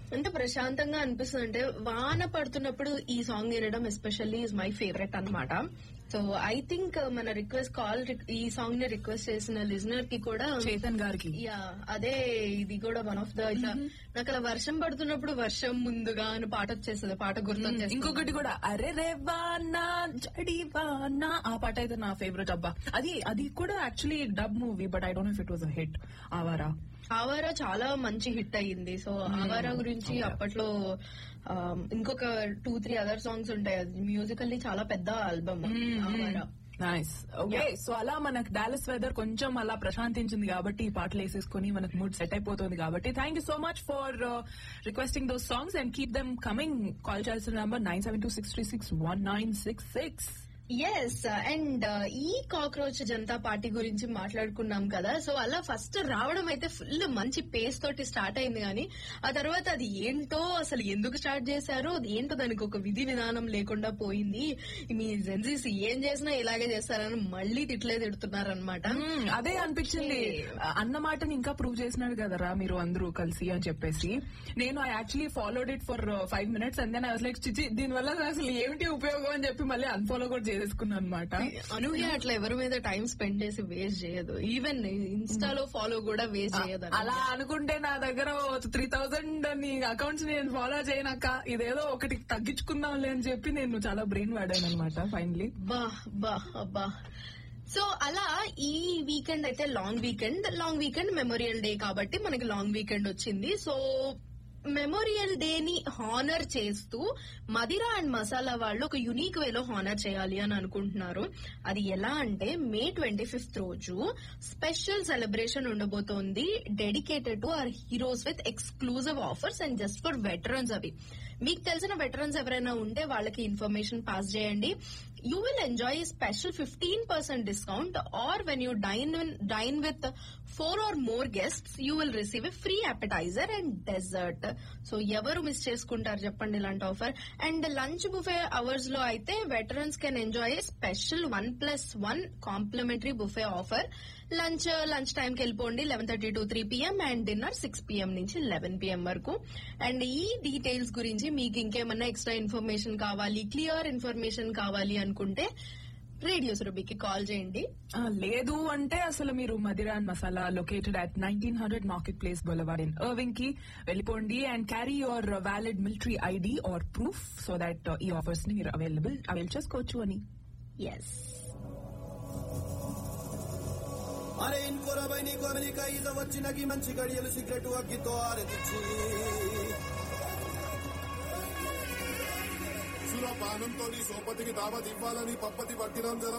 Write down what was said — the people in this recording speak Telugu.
అంటే ప్రశాంతంగా అనిపిస్తుంది అంటే వాన పడుతున్నప్పుడు ఈ సాంగ్ వినడం ఎస్పెషల్లీ ఇస్ మై ఫేవరెట్ అన్నమాట సో ఐ థింక్ మన రిక్వెస్ట్ కాల్ ఈ సాంగ్ ని రిక్వెస్ట్ చేసిన లిజనర్ కి కూడా చేతన్ గారికి యా అదే ఇది కూడా వన్ ఆఫ్ ద ఇట్లా నాకు అలా వర్షం పడుతున్నప్పుడు వర్షం ముందుగా అని పాట వచ్చేస్తుంది పాట గుర్తొచ్చేస్తుంది ఇంకొకటి కూడా అరే రేవానా జడివానా ఆ పాట అయితే నా ఫేవరెట్ అబ్బా అది అది కూడా actually dub movie but I don't if it was a hit Awara Awara చాలా మంచి హిట్ అయ్యింది సో ఆవారా గురించి అప్పట్లో ఆ, ఇంకొక టూ త్రీ అదర్ సాంగ్స్ ఉంటాయి అది మ్యూజికల్లీ చాలా పెద్ద album Awara nice okay so అలా మనకు డాలస్ వెదర్ కొంచెం అలా ప్రశాంతించింది కాబట్టి ఈ పాటలు వేసేసుకుని మనకు మూడ్ సెట్ అయిపోతుంది కాబట్టి thank you so much for requesting those songs and keep them coming call చేయాల్సిన number nine seven two six three six one nine six six yes and ఈ కాక్రోచ్ జనతా పార్టీ గురించి మాట్లాడుకున్నాం కదా సో అలా ఫస్ట్ రావడం అయితే ఫుల్ మంచి పేస్ తోటి స్టార్ట్ అయింది కానీ ఆ తర్వాత అది ఏంటో అసలు ఎందుకు స్టార్ట్ చేశారో అది ఏంటో దానికి ఒక విధి విధానం లేకుండా పోయింది మీ జెన్జీస్ ఏం చేసినా ఇలాగే చేస్తారని మళ్ళీ తిట్లే తిడుతున్నారు అనమాట మ్మ్, అదే అనిపించింది అన్న మాటని ఇంకా ప్రూవ్ చేసినాడు కదరా మీరు అందరూ కలిసి అని చెప్పేసి నేను I actually followed it for five minutes and then I like చిచి దీని వల్ల అసలు ఏమిటి ఉపయోగం అని చెప్పి మళ్ళీ అన్ఫాలో కూడా చేసేసుకున్నాను అనమాట అనూహ్య అట్లా ఎవరి మీద టైం స్పెండ్ చేసి వేస్ట్ చేయదు ఈవెన్ ఇన్స్టాలో ఫాలో కూడా వేస్ట్ చేయదు అలా అనుకుంటే నా దగ్గర త్రీ థౌజండ్ నీ అకౌంట్స్ నేను ఫాలో చేయనాక ఇదేదో ఒకటి తగ్గించుకుందాంలే అని చెప్పి నేను చాలా బ్రెయిన్ వాడాను అనమాట ఫైనలీ బా బా అబ్బా సో అలా ఈ వీకెండ్ అయితే long weekend long weekend Memorial Day కాబట్టి మనకి లాంగ్ వీకెండ్ వచ్చింది సో మెమోరియల్ డే ని హానర్ చేస్తూ మదిరా అండ్ మసాలా వాళ్ళు ఒక యునిక్ వేలో హానర్ చేయాలి అని అనుకుంటున్నారు అది ఎలా అంటే మే ట్వంటీ ఫిఫ్త్ రోజు స్పెషల్ సెలబ్రేషన్ ఉండబోతోంది dedicated to our heroes with exclusive offers and just for veterans అవి మీకు తెలిసిన వెటరన్స్ ఎవరైనా ఉంటే వాళ్ళకి ఇన్ఫర్మేషన్ పాస్ చేయండి you will enjoy special fifteen percent discount or when you dine dine with four or more guests you will receive a free appetizer and dessert so ఎవరు మిస్ చేసుకుంటారు చెప్పండి ఇలాంటి offer and lunch buffet hours లో అయితే veterans can enjoy special one plus one complimentary buffet offer lunch lunch time కి వెళ్ళిపోండి eleven thirty to three PM and dinner six PM నుంచి లెవెన్ పిఎం వరకు అండ్ ఈ డీటెయిల్స్ గురించి మీకు ఇంకేమన్నా ఎక్స్ట్రా ఇన్ఫర్మేషన్ కావాలి క్లియర్ ఇన్ఫర్మేషన్ కావాలి అనుకుంటే రేడియో సురభికి కాల్ చేయండి ఆ, లేదు అంటే అసలు మీరు Madira and Masala located at nineteen hundred market place boulevard in Irving కి వెళ్ళిపోండి and carry your valid military ID or proof so that ఈ ఆఫర్స్ ని మీరు అవైలబుల్ అవైల్ చేసుకోవచ్చు అని ఎస్ అరే ఇంకోర బైని కొరనిక ఈద వచ్చినకి మంచి గడియలు సిగరెట్ అగ్గితో ఆరదిచ్చి సురపానంతో నీ సోపతికి దావత్ ఇవ్వాలని పప్పతి పట్టినం జర